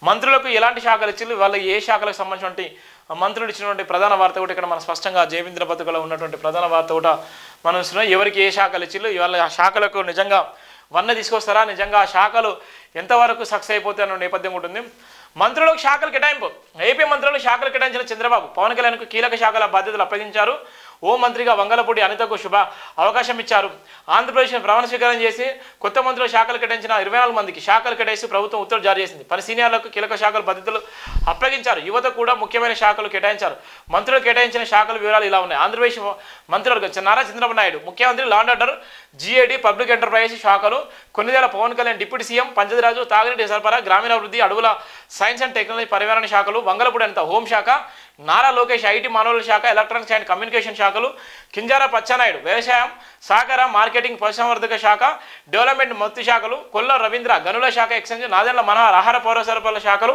మంత్రులకు ఎలాంటి శాఖలు ఇచ్చిండ్రు వాళ్ళు ఏ శాఖలకు సంబంధించినటువంటి మంత్రులు ఇచ్చినటువంటి ప్రధాన వార్త కూడా ఇక్కడ మన స్పష్టంగా జయవింద్ర పథకంలో ఉన్నటువంటి ప్రధాన వార్త కూడా మనం ఇస్తున్నాం ఎవరికి ఏ శాఖలు ఇచ్చిళ్ళు వాళ్ళ ఆ శాఖలకు నిజంగా వన్న తీసుకొస్తారా నిజంగా ఆ శాఖలు ఎంతవరకు సక్సెస్ అయిపోతాయి అన్న నేపథ్యం ఉంటుంది మంత్రులకు శాఖలు కేటాయింపు ఏపీ మంత్రులకు శాఖలు కేటాయించిన చంద్రబాబు పవన్ కళ్యాణ్కు కీలక శాఖల బాధ్యతలు అప్పగించారు ఓ మంత్రిగా వంగలపూడి అనితకు శుభ అవకాశం ఇచ్చారు ఆంధ్రప్రదేశ్ ప్రమాణ స్వీకారం చేసి కొత్త మంత్రులు శాఖలు కేటాయించిన ఇరవై నాలుగు మందికి శాఖలు కేటాయిస్తూ ప్రభుత్వం ఉత్తర్వులు జారీ చేసింది పలు సీనియర్లకు కీలక శాఖల బాధ్యతలు అప్పగించారు యువత కూడా ముఖ్యమైన శాఖలు కేటాయించారు మంత్రులు కేటాయించిన శాఖల వివరాలు ఇలా ఉన్నాయి ఆంధ్రప్రదేశ్ మంత్రివర్గం చ- నారా చంద్రబాబు నాయుడు ముఖ్యమంత్రి law and order GAD public enterprise శాఖలు కొన్నిదేల పవన్ కళ్యాణ్ డిప్యూటీ సీఎం పంచదరాజు తాగినీటి సరఫరా గ్రామీణాభివృద్ధి అడవుల సైన్స్ అండ్ టెక్నాలజీ పర్యావరణ శాఖలు వంగలపూడి అనిత హోంశాఖ నారా లోకేష్ ఐటీ మానవుల శాఖ ఎలక్ట్రానిక్స్ అండ్ కమ్యూనికేషన్ శాఖలు కింజారా పచ్చానాయుడు వ్యవసాయం సహకార మార్కెటింగ్ పశుసంవర్ధక శాఖ డెవలప్మెంట్ మొత్తి శాఖలు కొల్ల రవీంద్ర గనుల శాఖ ఎక్స్చేంజ్ నాదెండ్ల మనోహర్ ఆహార పౌర సరఫరాల శాఖలు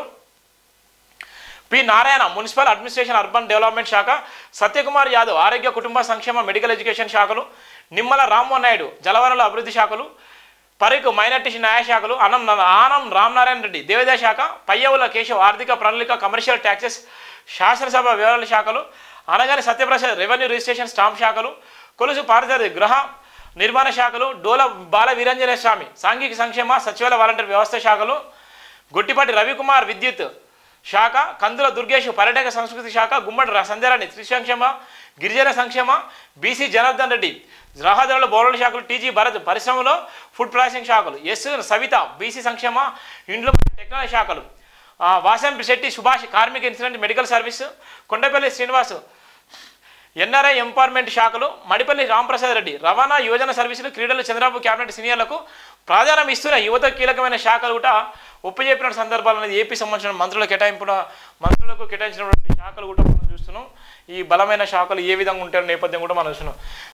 P Narayana municipal administration urban development శాఖ సత్యకుమార్ యాదవ్ ఆరోగ్య కుటుంబ సంక్షేమ మెడికల్ ఎడ్యుకేషన్ శాఖలు నిమ్మల రామ్మోహన్ నాయుడు జలవనరుల అభివృద్ధి శాఖలు పరిక్ మైనార్టీ న్యాయ శాఖలు అనం ఆనం రామనారాయణ రెడ్డి దేవాదాయ శాఖ పయ్యవుల కేశవ్ ఆర్థిక ప్రణాళిక కమర్షియల్ ట్యాక్సెస్ శాసనసభ వివరాల శాఖలు Anagani Satyaprasad revenue registration stamp శాఖలు కొలుసు పారిచారి గృహ నిర్మాణ శాఖలు డోల బాల వీరంజన స్వామి సాంఘిక సంక్షేమ సచివాలయ వాలంటీర్ వ్యవస్థ శాఖలు గొట్టిపాటి రవికుమార్ విద్యుత్ శాఖ కందుల దుర్గేష్ పర్యాటక సంస్కృతి శాఖ గుమ్మడి ర- సంధ్యారాణి శ్రీ సంక్షేమ గిరిజన సంక్షేమ బీసీ జనార్దన్ రెడ్డి రహదారుల బౌరుల శాఖలు టీజీ భరత్ పరిశ్రమలో ఫుడ్ ప్రాసెసింగ్ శాఖలు ఎస్ సవిత బీసీ సంక్షేమ ఇండ్లు టెక్నాలజీ శాఖలు ఆ, వాసంపి శెట్టి సుభాష్ కార్మిక ఇన్సిడెంట్ medical service Kondapalli Srinivas NRI empowerment శాఖలు మడిపల్లి రాంప్రసాద్ రెడ్డి రవాణా యువజన సర్వీసులు క్రీడలు చంద్రబాబు క్యాబినెట్ సీనియర్లకు ప్రాధాన్యం ఇస్తున్న యువత కీలకమైన శాఖలు కూడా ఒప్పజెప్పిన సందర్భాలు అనేది ఏపీ సంబంధించిన మంత్రుల కేటాయింపున మంత్రులకు కేటాయించినటువంటి శాఖలు కూడా మనం చూస్తున్నాం ఈ బలమైన శాఖలు ఏ విధంగా ఉంటాయో నేపథ్యం కూడా మనం చూస్తున్నాం